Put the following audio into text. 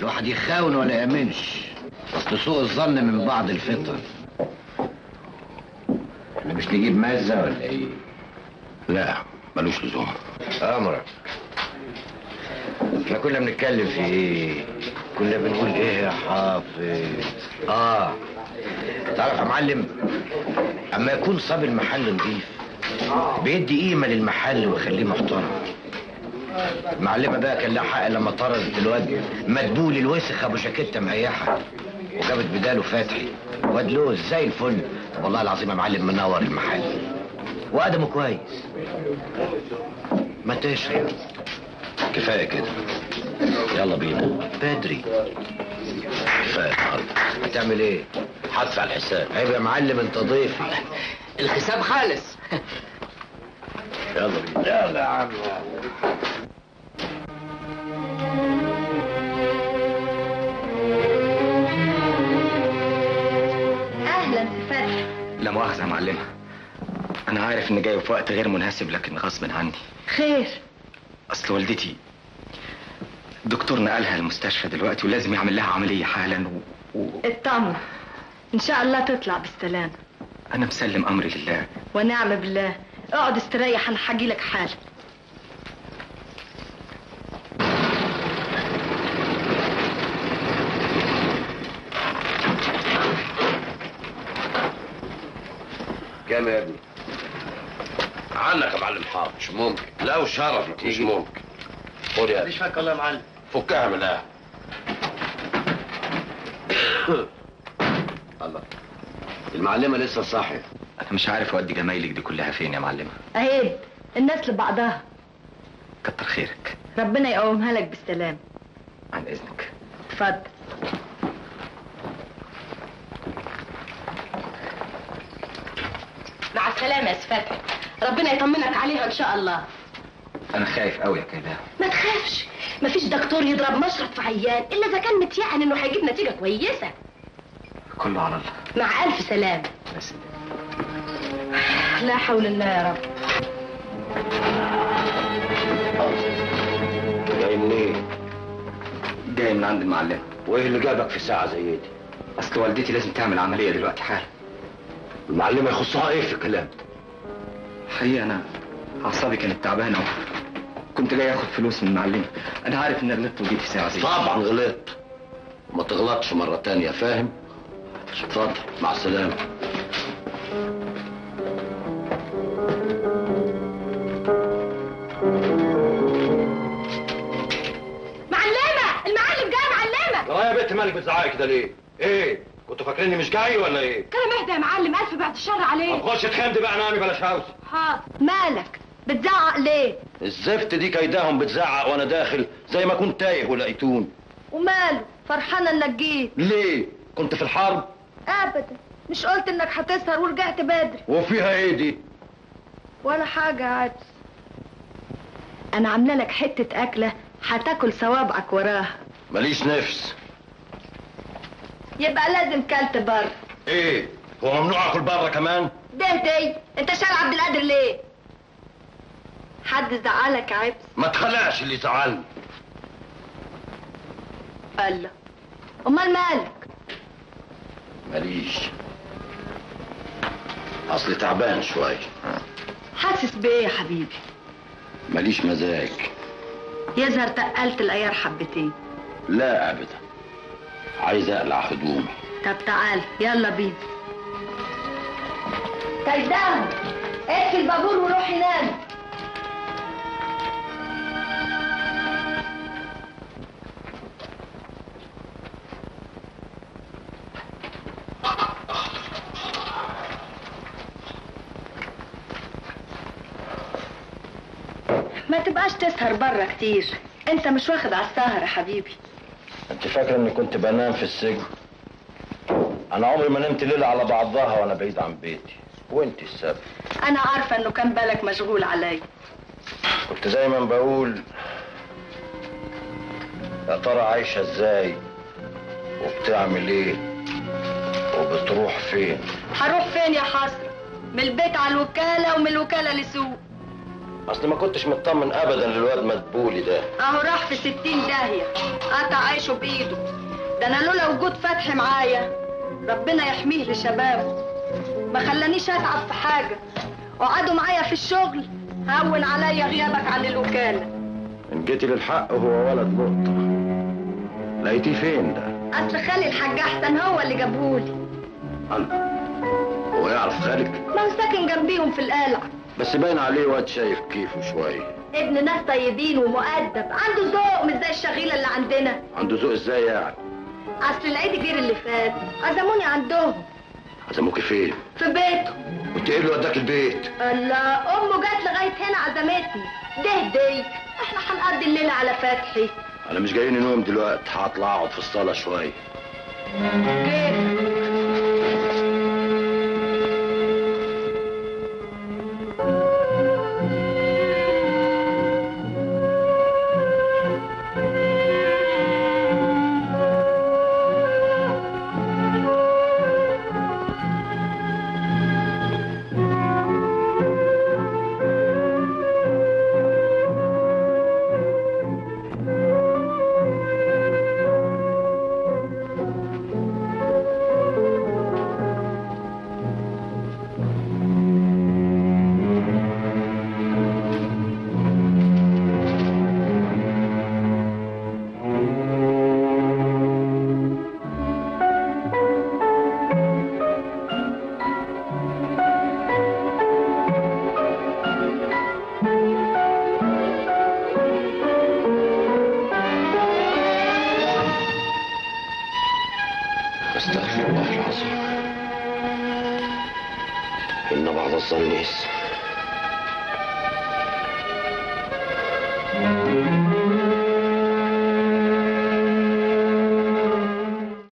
الواحد يخاون ولا يامنش اصل سوء الظن من بعض الفطر احنا مش نجيب مزه ولا ايه لا ملوش لزوم امرك احنا كنا بنتكلم في ايه كنا بنقول ايه يا حافظ اه تعرف يا معلم اما يكون صاب المحل نظيف بيدي قيمه للمحل ويخليه محترم المعلمه بقى كان لها حق لما طردت الواد مدبول الوسخ ابو شاكيته مريحه وجابت بداله فتحي واد لوز زي الفل والله العظيم يا معلم منور المحل وادمه كويس ما تشرب كفايه كده يلا بينا بدري كفايه النهارده هتعمل ايه؟ حدث على الحساب عيب يا معلم انت ضيفي الحساب خالص يلا بينا يلا يا عم اهلا فتحي لا مؤاخذة يا معلمة أنا عارف إني جاي في وقت غير مناسب لكن غصب عني خير أصل والدتي الدكتور نقلها المستشفى دلوقتي ولازم يعمل لها عملية حالا و... و... اطمن ان شاء الله تطلع بالسلامه أنا مسلم أمري لله ونعم بالله اقعد استريح انا هاجي لك حالا كام يا ابني عنك يا معلم حافظ مش ممكن لا وشرف مش ممكن خد يا ابني فك الله يا معلم فكها من القهوه الله المعلمه لسه صاحيه أنا مش عارف أودي جمايلك دي كلها فين يا معلمة اهيب الناس لبعضها كتر خيرك ربنا يقومها لك بالسلامه عن إذنك اتفضل مع السلامه يا فتحي ربنا يطمنك عليها ان شاء الله أنا خايف أوي يا كيداه ما تخافش مفيش دكتور يضرب مشرط في عيان الا اذا كان متيقن انه هيجيب نتيجه كويسه كله على الله مع الف سلامه بس لا حول الله يا رب جاي منين جاي من عند المعلمة وايه اللي جابك في ساعه زي دي أصل والدتي لازم تعمل عملية دلوقتي حالا المعلمه يخصها ايه في الكلام حقيقة أنا أعصابي كانت تعبانة كنت جاي آخد فلوس من المعلمة أنا عارف إني غلطت وجيت في ساعة زي دي. طبعا غلطت ما تغلطش مره تانية فاهم اتفضل مع السلامه معلمه المعلم جاي معلمه لا يا بنت مالك بتزعقي كده ليه ايه كنتوا فاكريني مش جاي ولا ايه كلام اهدى يا معلم الف بعد الشر عليك طب خش اتخمدي بقى نامي بلاش هوس حاضر مالك بتزعق ليه الزفت دي كيداهم بتزعق وانا داخل زي ما كنت تايه ولقيتوني وماله فرحانه انك جيت ليه كنت في الحرب ابدا مش قلت انك هتسهر ورجعت بدري وفيها ايه دي ولا حاجه عادي انا عامله لك حته اكله هتاكل صوابعك وراها ماليش نفس يبقى لازم كلت بره ايه هو ممنوع اكل بره كمان ده دي انت شال عبد القادر ليه حد زعلك يا عبس ما تخلقش اللي زعلني الله امال مالك ماليش اصلي تعبان شويه حاسس بايه يا حبيبي ماليش مزاج يظهر تقلت الايار حبتين لا ابدا عايز اقلع هدومي طب تعال يلا بينا كيدان اقفل البابور وروحي نام ما تبقاش تسهر بره كتير انت مش واخد على السهر يا حبيبي انت فاكره اني كنت بنام في السجن انا عمري ما نمت ليله على بعضها وانا بعيد عن بيتي وانت السبب انا عارفه انه كان بالك مشغول عليا كنت دايما بقول يا ترى عايشه ازاي وبتعمل ايه وبتروح فين هروح فين يا حسرة من البيت على الوكالة ومن الوكالة لسوق اصل ما كنتش مطمن ابدا للواد مدبولي ده اهو راح في ستين داهية قطع عيشه بايده ده انا لولا وجود فتحي معايا ربنا يحميه لشبابه ما خلانيش اتعب في حاجة وقعدوا معايا في الشغل هون عليا غيابك عن الوكالة ان جيتي للحق هو ولد لقطة لقيتيه فين ده؟ اصل خالي الحاج احسن هو اللي جابهولي الله هو يعرف خالك ما هو ساكن جنبيهم في القلعة بس باين عليه واد شايف كيفه شوية ابن ناس طيبين ومؤدب عنده ذوق مش زي الشغيلة اللي عندنا عنده ذوق ازاي يعني؟ اصل العيد الجير اللي فات عزموني عندهم عزموكي فين؟ في بيته وانت ايه اللي وداك البيت؟ الله امه جت لغايه هنا عزمتني ده هدي احنا هنقضي الليله على فتحي انا مش جايين نوم دلوقتي هطلع اقعد في الصالة شوية كيف استغفر الله العظيم ان بعض الظن اسم